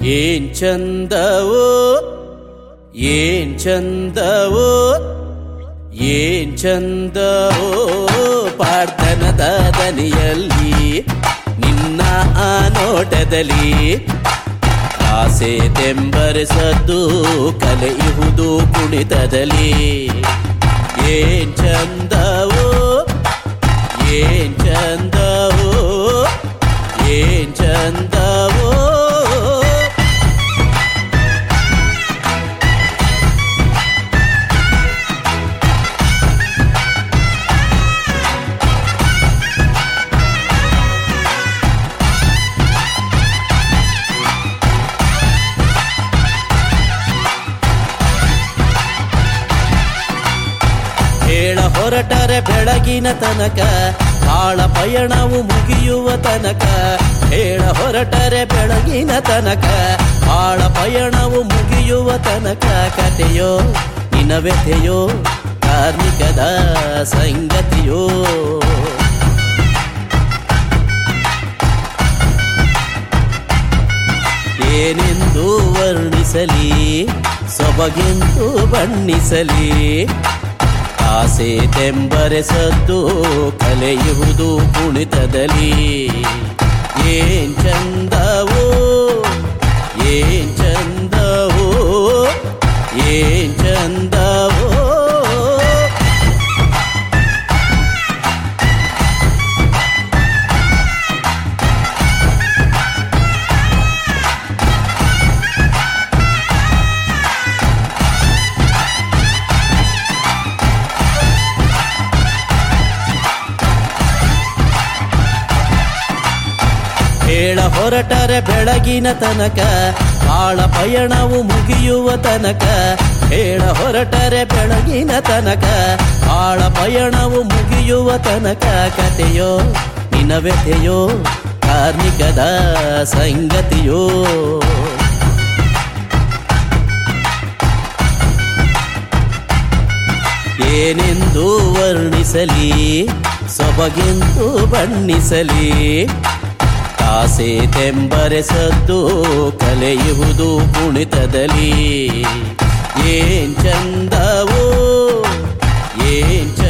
ಏನ್ ಚಂದವೋ ಏನ್ ಚಂದವೋ ಏನ್ ಚಂದವೋ ಪಾಡ್ತನದ ದನಿಯಲ್ಲಿ ನಿನ್ನ ಆ ನೋಟದಲ್ಲಿ ಆಸೆ ತೆಂಬರಿಸದ್ದು ಕಲೆಯುವುದು ಕುಣಿತದಲ್ಲಿ ಏನ್ ಚಂದವೋ ಏನ್ ಚಂದವೋ ಏನ್ ಚಂದವೋ ಹೇಳ ಹೊರಟರೆ ಬೆಳಗಿನ ತನಕ ಆಳ ಪಯಣವು ಮುಗಿಯುವ ತನಕ ಹೇಳ ಹೊರಟರೆ ಬೆಳಗಿನ ತನಕ ಆಳ ಪಯಣವು ಮುಗಿಯುವ ತನಕ ಕಥೆಯೋ ನಿನವ್ಯಥೆಯೋ ಕಾರ್ಮಿಕದ ಸಂಗತಿಯೋ ಏನೆಂದು ವರ್ಣಿಸಲಿ ಸೊಬಗೆಂದು ಬಣ್ಣಿಸಲಿ ಆಸೆ ತೆಂಬರೆಸದ್ದು ಕಲೆಯುವುದು ಕುಣಿತದಲ್ಲಿ ಏನ್ ಚಂದವೋ ಏನ್ ಚಂದವೋ ಏನ್ ಚಂದವೋ ಹೇಳ ಹೊರಟರೆ ಬೆಳಗಿನ ತನಕ ಆಳ ಪಯಣವು ಮುಗಿಯುವ ತನಕ ಹೇಳ ಹೊರಟರೆ ಬೆಳಗಿನ ತನಕ ಆಳ ಪಯಣವು ಮುಗಿಯುವ ತನಕ ಕಥೆಯೋ ನಿನವ್ಯಥೆಯೋ ಕಾರ್ಮಿಕದ ಸಂಗತಿಯೋ ಏನೆಂದು ವರ್ಣಿಸಲಿ ಸೊಬಗೆಂದು ಬಣ್ಣಿಸಲಿ ಆಸೆ ತೆಂಬರೆಸದ್ದು ಕಲೆಯುವುದು ಕುಣಿತದಲ್ಲಿ ಏನ್ ಚಂದವೋ ಏನ್